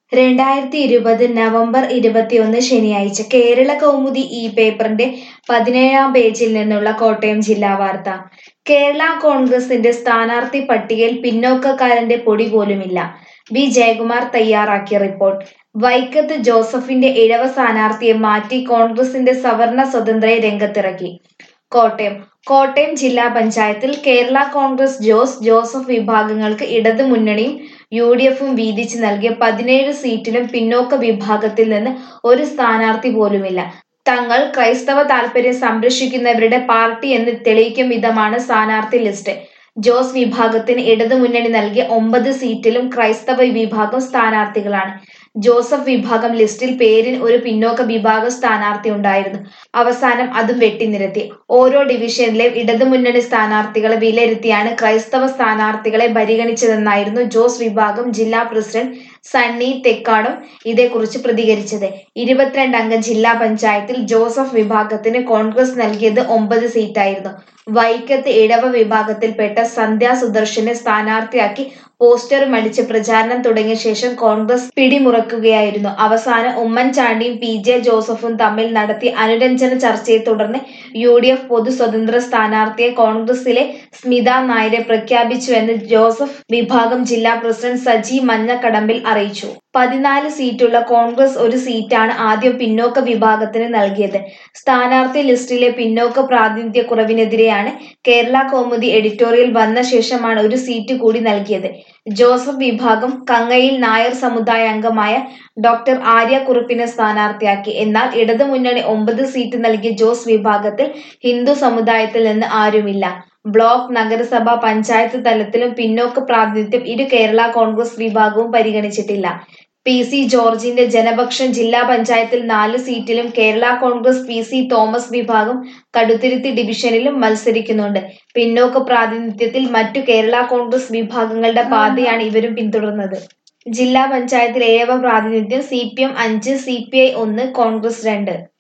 രണ്ടായിരത്തി ഇരുപത് നവംബർ ഇരുപത്തിയൊന്ന് ശനിയാഴ്ച കേരള കൗമുദി ഈ പേപ്പറിന്റെ പതിനേഴാം പേജിൽ നിന്നുള്ള കോട്ടയം ജില്ലാ വാർത്ത കേരള കോൺഗ്രസിന്റെ സ്ഥാനാർത്ഥി പട്ടികയിൽ പിന്നോക്കക്കാരന്റെ പൊടി പോലുമില്ല വി ജയകുമാർ തയ്യാറാക്കിയ റിപ്പോർട്ട് വൈക്കത്ത് ജോസഫിന്റെ ഇഴവ സ്ഥാനാർത്ഥിയെ മാറ്റി കോൺഗ്രസിന്റെ സവർണ സ്വതന്ത്രയെ രംഗത്തിറക്കി കോട്ടയം കോട്ടയം ജില്ലാ പഞ്ചായത്തിൽ കേരള കോൺഗ്രസ് ജോസ് ജോസഫ് വിഭാഗങ്ങൾക്ക് ഇടതു മുന്നണിയും യു ഡി എഫും വീതിച്ചു നൽകിയ പതിനേഴ് സീറ്റിലും പിന്നോക്ക വിഭാഗത്തിൽ നിന്ന് ഒരു സ്ഥാനാർത്ഥി പോലുമില്ല തങ്ങൾ ക്രൈസ്തവ താൽപര്യം സംരക്ഷിക്കുന്നവരുടെ പാർട്ടി എന്ന് തെളിയിക്കും വിധമാണ് സ്ഥാനാർത്ഥി ലിസ്റ്റ് ജോസ് വിഭാഗത്തിന് ഇടതുമുന്നണി നൽകിയ ഒമ്പത് സീറ്റിലും ക്രൈസ്തവ വിഭാഗം സ്ഥാനാർത്ഥികളാണ് ജോസഫ് വിഭാഗം ലിസ്റ്റിൽ പേരിന് ഒരു പിന്നോക്ക വിഭാഗ സ്ഥാനാർത്ഥി ഉണ്ടായിരുന്നു അവസാനം അതും വെട്ടിനിരത്തി ഓരോ ഡിവിഷനിലെയും ഇടതുമുന്നണി സ്ഥാനാർത്ഥികളെ വിലയിരുത്തിയാണ് ക്രൈസ്തവ സ്ഥാനാർത്ഥികളെ പരിഗണിച്ചതെന്നായിരുന്നു ജോസ് വിഭാഗം ജില്ലാ പ്രസിഡന്റ് സണ്ണി തെക്കാടും ഇതേക്കുറിച്ച് പ്രതികരിച്ചത് ഇരുപത്തിരണ്ട് അംഗ ജില്ലാ പഞ്ചായത്തിൽ ജോസഫ് വിഭാഗത്തിന് കോൺഗ്രസ് നൽകിയത് ഒമ്പത് സീറ്റായിരുന്നു വൈക്കത്ത് ഇടവ വിഭാഗത്തിൽപ്പെട്ട സന്ധ്യ സുദർശനെ സ്ഥാനാർത്ഥിയാക്കി പോസ്റ്ററും അടിച്ച് പ്രചാരണം തുടങ്ങിയ ശേഷം കോൺഗ്രസ് പിടിമുറക്കുകയായിരുന്നു അവസാനം ഉമ്മൻചാണ്ടിയും പി ജെ ജോസഫും തമ്മിൽ നടത്തിയ അനുരഞ്ജന ചർച്ചയെ തുടർന്ന് യു ഡി എഫ് പൊതു സ്വതന്ത്ര സ്ഥാനാർത്ഥിയെ കോൺഗ്രസിലെ സ്മിത നായരെ പ്രഖ്യാപിച്ചുവെന്ന് ജോസഫ് വിഭാഗം ജില്ലാ പ്രസിഡന്റ് സജി മഞ്ഞക്കടമ്പിൽ അറിയിച്ചു പതിനാല് സീറ്റുള്ള കോൺഗ്രസ് ഒരു സീറ്റാണ് ആദ്യം പിന്നോക്ക വിഭാഗത്തിന് നൽകിയത് സ്ഥാനാർത്ഥി ലിസ്റ്റിലെ പിന്നോക്ക പ്രാതിനിധ്യക്കുറവിനെതിരെയാണ് കേരള കൗമുദി എഡിറ്റോറിയൽ വന്ന ശേഷമാണ് ഒരു സീറ്റ് കൂടി നൽകിയത് ജോസഫ് വിഭാഗം കങ്ങയിൽ നായർ സമുദായ അംഗമായ ഡോക്ടർ ആര്യ കുറുപ്പിനെ സ്ഥാനാർത്ഥിയാക്കി എന്നാൽ ഇടതുമുന്നണി ഒമ്പത് സീറ്റ് നൽകിയ ജോസ് വിഭാഗത്തിൽ ഹിന്ദു സമുദായത്തിൽ നിന്ന് ആരുമില്ല ബ്ലോക്ക് നഗരസഭ പഞ്ചായത്ത് തലത്തിലും പിന്നോക്ക പ്രാതിനിധ്യം ഇരു കേരള കോൺഗ്രസ് വിഭാഗവും പരിഗണിച്ചിട്ടില്ല പി സി ജോർജിന്റെ ജനപക്ഷം ജില്ലാ പഞ്ചായത്തിൽ നാല് സീറ്റിലും Kerala Congress P C Thomas വിഭാഗം കടുത്തിരുത്തി ഡിവിഷനിലും മത്സരിക്കുന്നുണ്ട് പിന്നോക്ക പ്രാതിനിധ്യത്തിൽ മറ്റു കേരള കോൺഗ്രസ് വിഭാഗങ്ങളുടെ പാതയാണ് ഇവരും പിന്തുടർന്നത് ജില്ലാ പഞ്ചായത്തിൽ ഏഴവ പ്രാതിനിധ്യം സി പി എം അഞ്ച് സി പി ഐ ഒന്ന് കോൺഗ്രസ് രണ്ട്